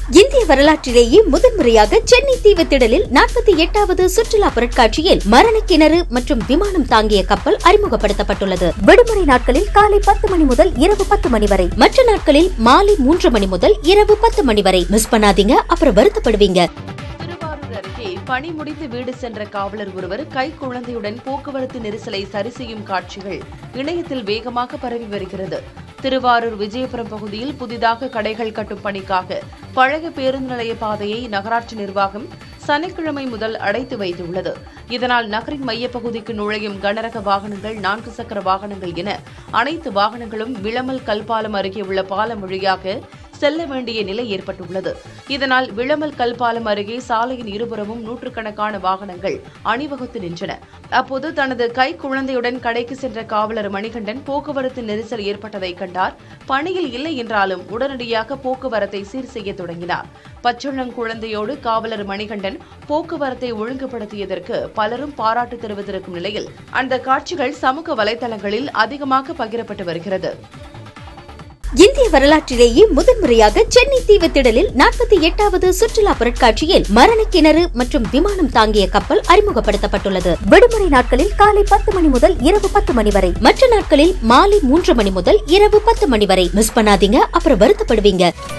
இந்திய வரலாற்றிலேயே முதன்முறையாக சென்னை தீவுத்திடலில் நாற்பத்தி எட்டாவது சுற்றுலா பொருட்காட்சியில் மரண கிணறு மற்றும் விமானம் தாங்கிய கப்பல் அறிமுகப்படுத்தப்பட்டுள்ளது விடுமுறை நாட்களில் காலை பத்து மணி முதல் இரவு பத்து மணி வரை மற்ற நாட்களில் மாலை மூன்று மணி முதல் இரவு பத்து மணி வரை மிஸ் பண்ணாதீங்க அப்புறம் வருத்தப்படுவீங்க திருவாரூர் அருகே பணி முடித்து வீடு சென்ற காவலர் ஒருவர் கை குழந்தையுடன் போக்குவரத்து நெரிசலை சரி செய்யும் காட்சிகள் இணையத்தில் வேகமாக பரவி வருகிறது திருவாரூர் விஜயபுரம் பகுதியில் புதிதாக கடைகள் கட்டும் பணிக்காக பழைய பேருந்து நிலைய பாதையை நகராட்சி நிர்வாகம் சனிக்கிழமை முதல் அடைத்து வைத்துள்ளது இதனால் நகரின் மையப்பகுதிக்கு நுழையும் கனரக வாகனங்கள் நான்கு சக்கர வாகனங்கள் என அனைத்து வாகனங்களும் விளமல் கல்பாலம் அருகே உள்ள பாலம் வழியாக செல்ல வேண்டிய நிலை ஏற்பட்டுள்ளது இதனால் விளமல் கல்பாலம் அருகே சாலையின் இருபுறமும் நூற்றுக்கணக்கான வாகனங்கள் அணிவகுத்து நின்றன அப்போது தனது கை குழந்தையுடன் கடைக்கு சென்ற காவலர் மணிகண்டன் போக்குவரத்து நெரிசல் ஏற்பட்டதை கண்டார் பணியில் இல்லை என்றாலும் உடனடியாக போக்குவரத்தை சீர் செய்ய தொடங்கினார் பச்சிளங்குழந்தையோடு காவலர் மணிகண்டன் போக்குவரத்தை ஒழுங்குபடுத்தியதற்கு பலரும் பாராட்டு தெரிவித்திருக்கும் நிலையில் அந்த காட்சிகள் சமூக வலைதளங்களில் அதிகமாக பகிரப்பட்டு வருகிறது இந்திய வரலாற்றிலேயே முதன்முறையாக சென்னை தீவுத்திடலில் நாற்பத்தி எட்டாவது சுற்றுலா பொருட்காட்சியில் மரண கிணறு மற்றும் விமானம் தாங்கிய கப்பல் அறிமுகப்படுத்தப்பட்டுள்ளது விடுமுறை நாட்களில் காலை பத்து மணி முதல் இரவு பத்து மணி வரை மற்ற நாட்களில் மாலை மூன்று மணி முதல் இரவு பத்து மணி வரை மிஸ் பண்ணாதீங்க அப்புறம் வருத்தப்படுவீங்க